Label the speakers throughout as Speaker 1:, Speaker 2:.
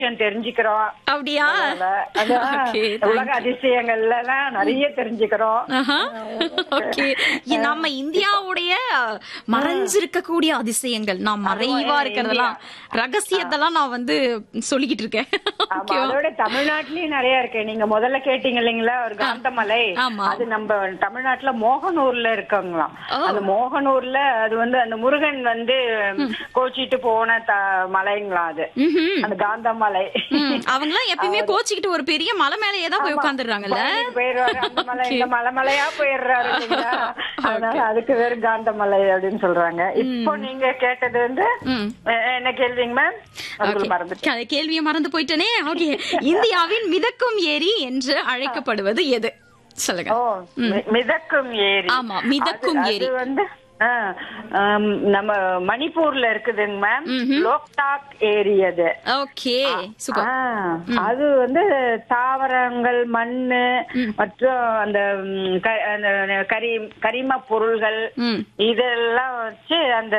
Speaker 1: தெரிஞ்சுக்கிறோம்
Speaker 2: அப்படியா
Speaker 1: அதனால, அதான்
Speaker 2: Okay, thank
Speaker 1: உலக
Speaker 2: you.
Speaker 1: அதிசயங்கள்ல எல்லாம் நிறைய தெரிஞ்சுக்கிறோம்
Speaker 2: ஆஹா. ஓகே இ- நம்ம இந்தியாவுடைய மறைஞ்சிருக்கக்கூடிய அதிசயங்கள் நான் மறைவா இருக்கிறதெல்லாம் ரகசியத்தெல்லாம் நான் வந்து சொல்லிக்கிட்டு இருக்கேன்
Speaker 1: ஆமா
Speaker 2: ஓகேவா?
Speaker 1: அதோட தமிழ்நாட்டிலயும் நிறைய இருக்கு நீங்க முதல்ல கேட்டீங்க இல்லைங்களா ஒரு காந்தமலை
Speaker 2: ஆமா.
Speaker 1: அது நம்ம தமிழ்நாட்டுல மோகனூர்ல இருக்காங்களாம்
Speaker 2: ஓ.
Speaker 1: அந்த மோகனூர்ல அது வந்து அந்த முருகன் வந்து கோச்சிட்டு போன த- மலைங்களாம் அது
Speaker 2: ம்ஹும்.
Speaker 1: அந்த காந்தமலை
Speaker 2: ம், அவங்களாம் எப்பயுமே கோச்சிக்கிட்டு ஒரு பெரிய மலை மேலேயே தான் போய் உட்காந்துடுறாங்கல்ல
Speaker 1: பழனிக்கு போயிடுவாரு அந்த மலை இந்த மலை மலையா போயிடுறாரு இல்லைங்களா அதனால அதுக்கு வேறு காந்தமலை அப்படின்னு சொல்றாங்க இப்போ நீங்க கேட்டது வந்து
Speaker 2: ம்.
Speaker 1: அஹ், என்ன கேள்விங்க மேம் அதுக்குள்ள மறந்துட்டேன்
Speaker 2: க- கேள்வியை மறந்து போயிட்டனே ஓகே இந்தியாவின் மிதக்கும் ஏரி என்று அழைக்கப்படுவது எது சொல்லுங்க
Speaker 1: ஓ மி- மிதக்கும் ஏரி
Speaker 2: ஆமா, மிதக்கும்
Speaker 1: அது-
Speaker 2: ஏரி.
Speaker 1: அது வந்து ஆ, ஆம், நம்ம மணிப்பூர்ல இருக்குதுங்க மேம் லோக்டாக் ஏரி அது
Speaker 2: ஓகே சூப்பர்
Speaker 1: ஆ, அது வந்து தாவரங்கள் மண்ணு மற்றும் அந்த ம், க- அந்த கரி கரிம பொருள்கள்
Speaker 2: ம்
Speaker 1: இதெல்லாம் வச்சு அந்த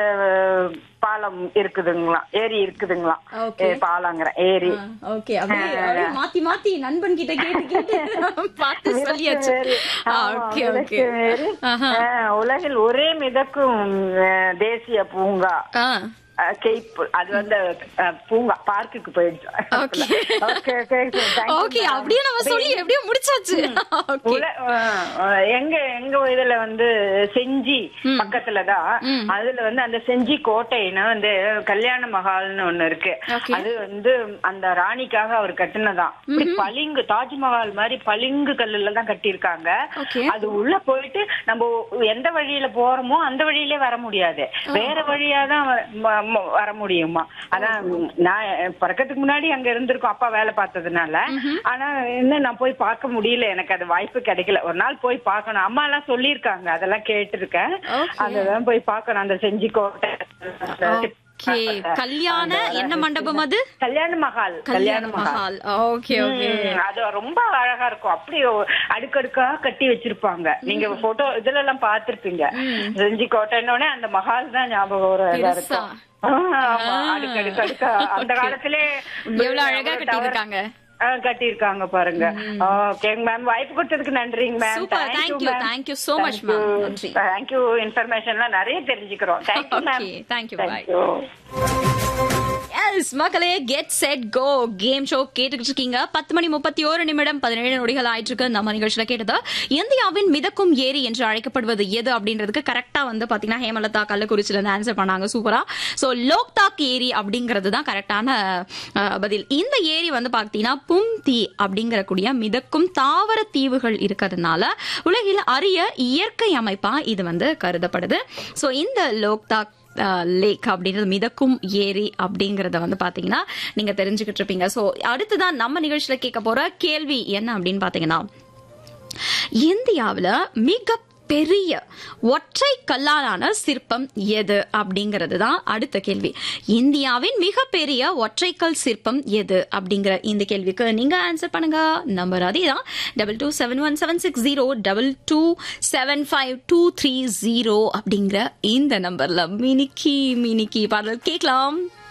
Speaker 1: பாலம் இருக்குதுங்களாம் ஏரி இருக்குதுங்களாம்
Speaker 2: Okay.
Speaker 1: ஏ, பாலங்கிற ஏரி
Speaker 2: ஓகே அப்படியே அப்படியே மாத்தி மாத்தி நண்பன் கிட்ட கேட்டு கேட்டு பார்த்து சொல்லியாச்சு
Speaker 1: வேறு. ஆமா,
Speaker 2: ஓகே ஓகே
Speaker 1: மிதக்கும் வேறு. ஆ, உலகில் ஒரே மிதக்கும் அஹ், தேசிய பூங்கா
Speaker 2: ஆ
Speaker 1: அஹ், கேப் அது வந்து அஹ், பூங்கா பார்க்குக்கு போயிடுச்சு
Speaker 2: Okay.
Speaker 1: Okay, okay, okay. Thank you,
Speaker 2: okay
Speaker 1: ma'am.
Speaker 2: அப்படியே நம்ம சொல்லி எப்படியோ முடிச்சாச்சு ஓகே
Speaker 1: உல- அஹ், அஹ், எங்க எங்க இதுல வந்து செஞ்சி பக்கத்துலதான் அதுல வந்து அந்த செஞ்சி கோட்டைன்னு வந்து கல்யாண மஹால்னு ஒண்ணு இருக்கு
Speaker 2: Okay.
Speaker 1: அது வந்து அந்த ராணிக்காக அவர் கட்டினதான் இப்படி பளிங்கு தாஜ்மஹால் மாதிரி பளிங்கு கல்லுல தான் கட்டியிருக்காங்க
Speaker 2: Okay.
Speaker 1: அது உள்ள போயிட்டு நம்ம எந்த வழியில போறோமோ அந்த வழியிலே வர முடியாது வேற வழியா தான் வ- ம- ம- வர முடியுமா அதான் நான் பிறக்கத்துக்கு முன்னாடி அங்க இருந்திருக்கோம் அப்பா வேலை பார்த்ததுனால ஆனா இன்னும் நான் போய் பார்க்க முடியல எனக்கு அது வாய்ப்பு கிடைக்கல ஒரு நாள் போய் பார்க்கணும் அம்மா எல்லாம் சொல்லியிருக்காங்க அதெல்லாம் கேட்டிருக்கேன்
Speaker 2: Okay.
Speaker 1: அதெல்லாம் போய் பார்க்கணும் அந்த செஞ்சி கோட்டை
Speaker 2: ஓகே கல்யாண என்ன மண்டபம் அது
Speaker 1: கல்யாண மஹால்
Speaker 2: கல்யாண மஹால் ஓகே ஓகே
Speaker 1: ம், அது ரொம்ப அழகா இருக்கும் அப்படி அடுக்கடுக்கா கட்டி வச்சிருப்பாங்க நீங்க போட்டோ இதுல எல்லாம் பாத்திருப்பீங்க செஞ்சி கோட்டைன்னொடனே அந்த மஹால் தான் ஞாபகம் வரும் இதா
Speaker 2: பெருசா.
Speaker 1: இருக்கும் ஆ, ஆமா, அடுக்கடுக்கு அடுக்கா அந்த காலத்திலே
Speaker 2: எவ்வளவு அழகா கட்டியிருக்காங்க.
Speaker 1: கட்டியிருக்காங்க பாருங்க ஓகேங்க மேம் வாய்ப்பு கொடுத்ததுக்கு நன்றிங்க ma'am
Speaker 2: Super, thank you, thank you so much, ma'am. நன்றி.
Speaker 1: தேங்க்யூ இன்ஃபர்மேஷன்லாம் நிறைய தெரிஞ்சுக்கிறோம் thank you ma'am
Speaker 2: Okay, thank you, bye.
Speaker 1: Thank you
Speaker 2: yes மக்களே get set go game show கேட்டுக்கிட்டு இருக்கீங்க பத்து மணி முப்பத்தி ஓரு நிமிடம் பதினேழு நொடிகள் ஆயிட்டு இருக்கு நம்ம நிகழ்ச்சியில கேட்டது இந்தியாவின் மிதக்கும் ஏரி என்று அழைக்கப்படுவது எது அப்படின்றதுக்கு கரெக்டா வந்து பாத்தீங்கன்னா ஹேமலதா கள்ளக்குறிச்சில இருந்து ஆன்சர் பண்ணாங்க சூப்பரா சோ லோக்தாக் ஏரி அப்படிங்கிறது தான் கரெக்டான அஹ், பதில் இந்த ஏரி வந்து பாத்தீங்கன்னா பும்தி அப்படிங்கிற கூடிய மிதக்கும் தாவர தீவுகள் இருக்கிறதுனால உலகில் அரிய இயற்கை அமைப்பா இது வந்து கருதப்படுது சோ இந்த லோக்தாக் லேக் அப்படின்றது மிதக்கும் ஏரி அப்படிங்கறத வந்து பாத்தீங்கன்னா நீங்க தெரிஞ்சுக்கிட்டு இருப்பீங்க சோ அடுத்துதான் நம்ம நிகழ்ச்சியில கேட்க போற கேள்வி என்ன அப்படின்னு பாத்தீங்கன்னா இந்தியாவுல மிக பெரிய ஒற்றை கல்லாலான சிற்பம் எது அப்படிங்கிறது தான் அடுத்த கேள்வி இந்தியாவின் மிகப்பெரிய ஒற்றைக்கல் சிற்பம் எது அப்படிங்கிற இந்த கேள்விக்கு நீங்க ஆன்சர் பண்ணுங்க நம்பர் அதே தான் double two seven one seven six zero double two seven five two three zero அப்படிங்கிற இந்த நம்பர்ல மினிக்கி மினிக்கி பாடல் கேட்கலாம்